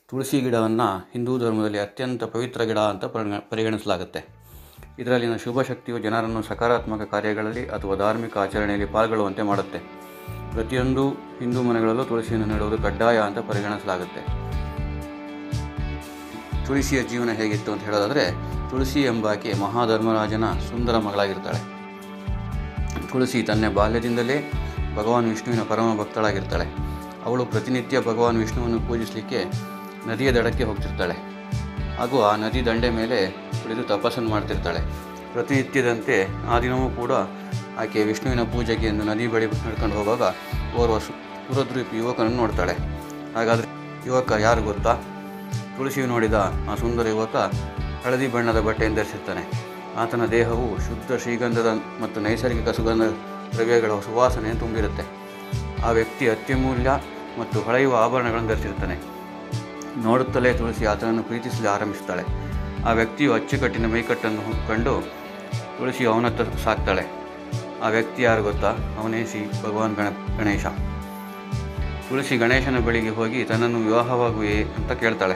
ತುಳಸಿ ಗಿಡವನ್ನು ಹಿಂದೂ ಧರ್ಮದಲ್ಲಿ ಅತ್ಯಂತ ಪವಿತ್ರ ಗಿಡ ಅಂತ ಪರಿಗ ಪರಿಗಣಿಸಲಾಗುತ್ತೆ ಇದರಲ್ಲಿನ ಶುಭ ಶಕ್ತಿಯು ಜನರನ್ನು ಸಕಾರಾತ್ಮಕ ಕಾರ್ಯಗಳಲ್ಲಿ ಅಥವಾ ಧಾರ್ಮಿಕ ಆಚರಣೆಯಲ್ಲಿ ಪಾಲ್ಗೊಳ್ಳುವಂತೆ ಮಾಡುತ್ತೆ ಪ್ರತಿಯೊಂದು ಹಿಂದೂ ಮನೆಗಳಲ್ಲೂ ತುಳಸಿಯನ್ನು ನೆಡುವುದು ಕಡ್ಡಾಯ ಅಂತ ಪರಿಗಣಿಸಲಾಗುತ್ತೆ ತುಳಸಿಯ ಜೀವನ ಹೇಗಿತ್ತು ಅಂತ ಹೇಳೋದಾದರೆ ತುಳಸಿ ಎಂಬಾಕೆ ಮಹಾಧರ್ಮರಾಜನ ಸುಂದರ ಮಗಳಾಗಿರ್ತಾಳೆ ತುಳಸಿ ತನ್ನ ಬಾಲ್ಯದಿಂದಲೇ ಭಗವಾನ್ ವಿಷ್ಣುವಿನ ಪರಮ ಭಕ್ತಳಾಗಿರ್ತಾಳೆ ಅವಳು ಪ್ರತಿನಿತ್ಯ ಭಗವಾನ್ ವಿಷ್ಣುವನ್ನು ಪೂಜಿಸಲಿಕ್ಕೆ ನದಿಯ ದಡಕ್ಕೆ ಹೋಗ್ತಿರ್ತಾಳೆ ಹಾಗೂ ಆ ನದಿ ದಂಡೆ ಮೇಲೆ ಕುಳಿತು ತಪಸ್ಸನ್ನು ಮಾಡ್ತಿರ್ತಾಳೆ ಪ್ರತಿನಿತ್ಯದಂತೆ ಆ ದಿನವೂ ಕೂಡ ಆಕೆ ವಿಷ್ಣುವಿನ ಪೂಜೆಗೆ ಎಂದು ನದಿ ಬಳಿ ನಡ್ಕೊಂಡು ಹೋಗುವಾಗ ಓರ್ವ ಸು- ಸುರದ್ರೂಪಿ ಯುವಕನನ್ನು ನೋಡ್ತಾಳೆ ಹಾಗಾದರೆ ಯುವಕ ಯಾರು ಗೊತ್ತಾ ತುಳಸಿಯು ನೋಡಿದ ಆ ಸುಂದರ ಯುವಕ ಹಳದಿ ಬಣ್ಣದ ಬಟ್ಟೆಯನ್ನು ಧರಿಸಿರ್ತಾನೆ ಆತನ ದೇಹವು ಶುದ್ಧ ಶ್ರೀಗಂಧದ ಮತ್ತು ನೈಸರ್ಗಿಕ ಸುಗಂಧ ದ್ರವ್ಯಗಳ ಸುವಾಸನೆ ತುಂಬಿರುತ್ತೆ ಆ ವ್ಯಕ್ತಿ ಅತ್ಯಮೂಲ್ಯ ಮತ್ತು ಹೊಳೆಯುವ ಆಭರಣಗಳನ್ನು ಧರಿಸಿರ್ತಾನೆ ನೋಡುತ್ತಲೇ ತುಳಸಿ ಆತನನ್ನು ಪ್ರೀತಿಸಲು ಆರಂಭಿಸ್ತಾಳೆ ಆ ವ್ಯಕ್ತಿಯು ಅಚ್ಚುಕಟ್ಟಿನ ಮೈಕಟ್ಟನ್ನು ಕಂಡು ತುಳಸಿ ಅವನತ್ತ ಸಾಕ್ತಾಳೆ ಆ ವ್ಯಕ್ತಿ ಯಾರು ಗೊತ್ತಾ ಅವನೇ ಶ್ರೀ ಭಗವಾನ್ ಗಣ ಗಣೇಶ ತುಳಸಿ ಗಣೇಶನ ಬಳಿಗೆ ಹೋಗಿ ತನ್ನನ್ನು ವಿವಾಹವಾಗುವೆ ಅಂತ ಕೇಳ್ತಾಳೆ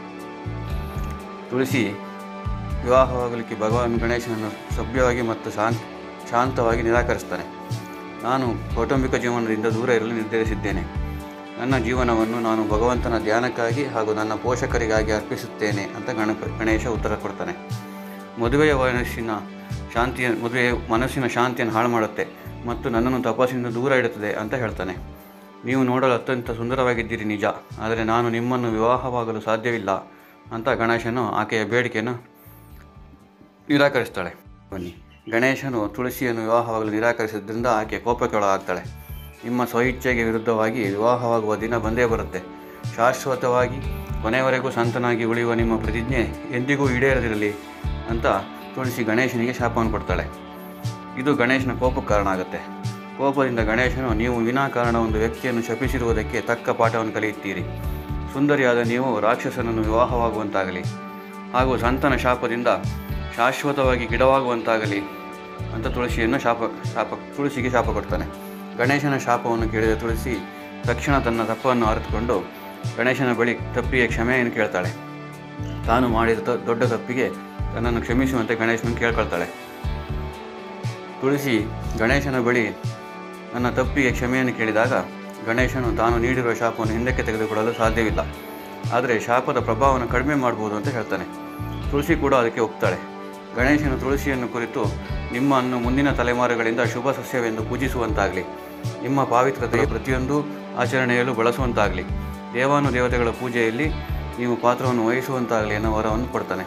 ತುಳಸಿ ವಿವಾಹವಾಗಲಿಕ್ಕೆ ಭಗವಾನ್ ಗಣೇಶನನ್ನು ಸಭ್ಯವಾಗಿ ಮತ್ತು ಶಾಂತ ಶಾಂತವಾಗಿ ನಿರಾಕರಿಸ್ತಾನೆ ನಾನು ಕೌಟುಂಬಿಕ ಜೀವನದಿಂದ ದೂರ ಇರಲು ನಿರ್ಧರಿಸಿದ್ದೇನೆ ನನ್ನ ಜೀವನವನ್ನು ನಾನು ಭಗವಂತನ ಧ್ಯಾನಕ್ಕಾಗಿ ಹಾಗೂ ನನ್ನ ಪೋಷಕರಿಗಾಗಿ ಅರ್ಪಿಸುತ್ತೇನೆ ಅಂತ ಗಣ ಗಣೇಶ ಉತ್ತರ ಕೊಡ್ತಾನೆ ಮದುವೆಯ ಮನಸ್ಸಿನ ಶಾಂತಿಯ ಮದುವೆ ಮನಸ್ಸಿನ ಶಾಂತಿಯನ್ನು ಹಾಳು ಮಾಡುತ್ತೆ ಮತ್ತು ನನ್ನನ್ನು ತಪಸ್ಸಿನಿಂದ ದೂರ ಇಡುತ್ತದೆ ಅಂತ ಹೇಳ್ತಾನೆ ನೀವು ನೋಡಲು ಅತ್ಯಂತ ಸುಂದರವಾಗಿದ್ದೀರಿ ನಿಜ ಆದರೆ ನಾನು ನಿಮ್ಮನ್ನು ವಿವಾಹವಾಗಲು ಸಾಧ್ಯವಿಲ್ಲ ಅಂತ ಗಣೇಶನು ಆಕೆಯ ಬೇಡಿಕೆಯನ್ನು ನಿರಾಕರಿಸ್ತಾಳೆ ಬನ್ನಿ ಗಣೇಶನು ತುಳಸಿಯನ್ನು ವಿವಾಹವಾಗಲು ನಿರಾಕರಿಸಿದ್ರಿಂದ ಆಕೆ ಕೋಪಕ್ಕೊಳಗಾಗ್ತಾಳೆ ನಿಮ್ಮ ಸ್ವಇಚ್ಛೆಗೆ ವಿರುದ್ಧವಾಗಿ ವಿವಾಹವಾಗುವ ದಿನ ಬಂದೇ ಬರುತ್ತೆ ಶಾಶ್ವತವಾಗಿ ಕೊನೆಯವರೆಗೂ ಸಂತನಾಗಿ ಉಳಿಯುವ ನಿಮ್ಮ ಪ್ರತಿಜ್ಞೆ ಎಂದಿಗೂ ಈಡೇರದಿರಲಿ ಅಂತ ತುಳಸಿ ಗಣೇಶನಿಗೆ ಶಾಪವನ್ನು ಕೊಡ್ತಾಳೆ ಇದು ಗಣೇಶನ ಕೋಪಕ್ಕೆ ಕಾರಣ ಆಗುತ್ತೆ ಕೋಪದಿಂದ ಗಣೇಶನು ನೀವು ವಿನಾಕಾರಣ ಒಂದು ವ್ಯಕ್ತಿಯನ್ನು ಶಪಿಸಿರುವುದಕ್ಕೆ ತಕ್ಕ ಪಾಠವನ್ನು ಕಲಿಯುತ್ತೀರಿ ಸುಂದರಿಯಾದ ನೀವು ರಾಕ್ಷಸನನ್ನು ವಿವಾಹವಾಗುವಂತಾಗಲಿ ಹಾಗೂ ಸಂತನ ಶಾಪದಿಂದ ಶಾಶ್ವತವಾಗಿ ಗಿಡವಾಗುವಂತಾಗಲಿ ಅಂತ ತುಳಸಿಯನ್ನು ಶಾಪ ಶಾಪ ತುಳಸಿಗೆ ಶಾಪ ಕೊಡ್ತಾನೆ ಗಣೇಶನ ಶಾಪವನ್ನು ಕೇಳಿದ ತುಳಸಿ ತಕ್ಷಣ ತನ್ನ ತಪ್ಪನ್ನು ಅರಿತುಕೊಂಡು ಗಣೇಶನ ಬಳಿ ತಪ್ಪಿಗೆ ಕ್ಷಮೆಯನ್ನು ಕೇಳ್ತಾಳೆ ತಾನು ಮಾಡಿದ ತ- ದೊಡ್ಡ ತಪ್ಪಿಗೆ ತನ್ನನ್ನು ಕ್ಷಮಿಸುವಂತೆ ಗಣೇಶನನ್ನು ಕೇಳ್ಕೊಳ್ತಾಳೆ ತುಳಸಿ ಗಣೇಶನ ಬಳಿ ನನ್ನ ತಪ್ಪಿಗೆ ಕ್ಷಮೆಯನ್ನು ಕೇಳಿದಾಗ ಗಣೇಶನು ತಾನು ನೀಡಿರುವ ಶಾಪವನ್ನು ಹಿಂದಕ್ಕೆ ತೆಗೆದುಕೊಳ್ಳಲು ಸಾಧ್ಯವಿಲ್ಲ ಆದರೆ ಶಾಪದ ಪ್ರಭಾವವನ್ನು ಕಡಿಮೆ ಮಾಡ್ಬೋದು ಅಂತ ಹೇಳ್ತಾನೆ ತುಳಸಿ ಕೂಡ ಅದಕ್ಕೆ ಒಪ್ತಾಳೆ ಗಣೇಶನು ತುಳಸಿಯನ್ನು ಕುರಿತು ನಿಮ್ಮನ್ನು ಮುಂದಿನ ತಲೆಮಾರುಗಳಿಂದ ಶುಭ ಸಸ್ಯವೆಂದು ಪೂಜಿಸುವಂತಾಗಲಿ ನಿಮ್ಮ ಪಾವಿತ್ರತೆಯ ಪ್ರತಿಯೊಂದು ಆಚರಣೆಯಲ್ಲೂ ಬಳಸುವಂತಾಗಲಿ ದೇವಾನು ದೇವತೆಗಳ ಪೂಜೆಯಲ್ಲಿ ನೀವು ಪಾತ್ರವನ್ನು ವಹಿಸುವಂತಾಗಲಿ ಅನ್ನೋ ವರವನ್ನು ಕೊಡ್ತಾನೆ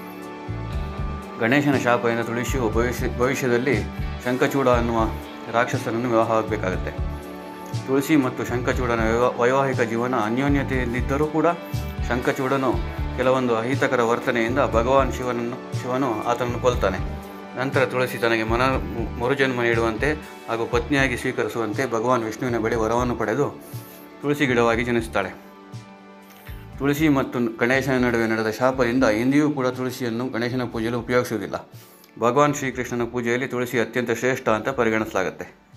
ಗಣೇಶನ ಶಾಪದಿಂದ ತುಳಸಿಯು ಭವಿಷ್ಯ ಭವಿಷ್ಯದಲ್ಲಿ ಶಂಖಚೂಡ ಅನ್ನುವ ರಾಕ್ಷಸನನ್ನು ವಿವಾಹವಾಗಬೇಕಾಗುತ್ತೆ ತುಳಸಿ ಮತ್ತು ಶಂಖಚೂಡನ ವೈವಾ- ವೈವಾಹಿಕ ಜೀವನ ಅನ್ಯೋನ್ಯತೆಯಲ್ಲಿದ್ದರೂ ಕೂಡ ಶಂಖಚೂಡನು ಕೆಲವೊಂದು ಅಹಿತಕರ ವರ್ತನೆಯಿಂದ ಭಗವಾನ್ ಶಿವನನ್ನು ಶಿವನು ಆತನನ್ನು ಕೊಲ್ತಾನೆ ನಂತರ ತುಳಸಿ ತನಗೆ ಮನ ಮರುಜನ್ಮ ನೀಡುವಂತೆ ಹಾಗೂ ಪತ್ನಿಯಾಗಿ ಸ್ವೀಕರಿಸುವಂತೆ ಭಗವಾನ್ ವಿಷ್ಣುವಿನ ಬಳಿ ವರವನ್ನು ಪಡೆದು ತುಳಸಿ ಗಿಡವಾಗಿ ಜನಿಸುತ್ತಾಳೆ ತುಳಸಿ ಮತ್ತು ಗಣೇಶನ ನಡುವೆ ನಡೆದ ಶಾಪದಿಂದ ಇಂದಿಯೂ ಕೂಡ ತುಳಸಿಯನ್ನು ಗಣೇಶನ ಪೂಜೆಯಲ್ಲಿ ಉಪಯೋಗಿಸುವುದಿಲ್ಲ ಭಗವಾನ್ ಶ್ರೀಕೃಷ್ಣನ ಪೂಜೆಯಲ್ಲಿ ತುಳಸಿ ಅತ್ಯಂತ ಶ್ರೇಷ್ಠ ಅಂತ ಪರಿಗಣಿಸಲಾಗುತ್ತೆ